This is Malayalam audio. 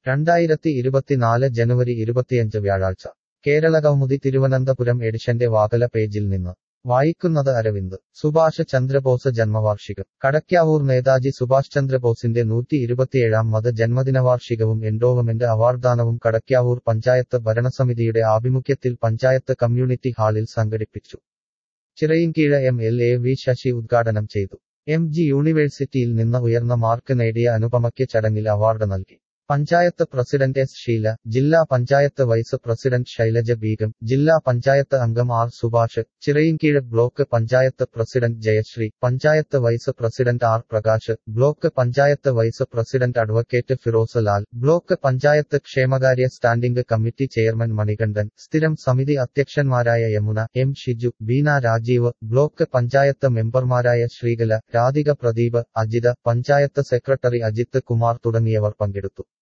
രണ്ടായിരത്തി ഇരുപത്തിനാല് ജനുവരി ഇരുപത്തിയഞ്ച് വ്യാഴാഴ്ച കേരളകൗമുദി തിരുവനന്തപുരം എഡിഷന്റെ വാകല പേജിൽ നിന്ന് വായിക്കുന്നത് അരവിന്ദ് സുഭാഷ് ചന്ദ്രബോസ് ജന്മവാർഷികം കടയ്ക്കാവൂർ നേതാജി സുഭാഷ് ചന്ദ്രബോസിന്റെ നൂറ്റി ഇരുപത്തിയേഴാം മത ജന്മദിനവാർഷികവും എൻഡോവമെന്റ് അവാർഡ്ദാനവും കടയ്ക്കാവൂർ പഞ്ചായത്ത് ഭരണസമിതിയുടെ ആഭിമുഖ്യത്തിൽ പഞ്ചായത്ത് കമ്മ്യൂണിറ്റി ഹാളിൽ സംഘടിപ്പിച്ചു Chirayinkeezh M L A V Sasi ഉദ്ഘാടനം ചെയ്തു എം ജി യൂണിവേഴ്സിറ്റിയിൽ നിന്ന് ഉയർന്ന മാർക്ക് നേടിയ അനുപമയ്ക്ക് ചടങ്ങിൽ അവാർഡ് നൽകി പഞ്ചായത്ത് പ്രസിഡന്റ് എസ് ഷീല ജില്ലാ പഞ്ചായത്ത് വൈസ് പ്രസിഡന്റ് ശൈലജ ബീഗം ജില്ലാ പഞ്ചായത്ത് അംഗം R Subhash Chirayinkeezh block panchayat president Jayasree panchayat vice president R Prakash block panchayat vice president advocate Firoz Lal block panchayat ക്ഷേമകാര്യ സ്റ്റാൻഡിംഗ് കമ്മിറ്റി ചെയർമാൻ മണികണ്ഠൻ സ്ഥിരം സമിതി അധ്യക്ഷന്മാരായ യമുന എം ഷിജു ബീന രാജീവ് ബ്ലോക്ക് പഞ്ചായത്ത് മെമ്പർമാരായ ശ്രീകല രാധിക പ്രദീപ് അജിത പഞ്ചായത്ത് സെക്രട്ടറി അജിത്ത് കുമാർ തുടങ്ങിയവർ പങ്കെടുത്തു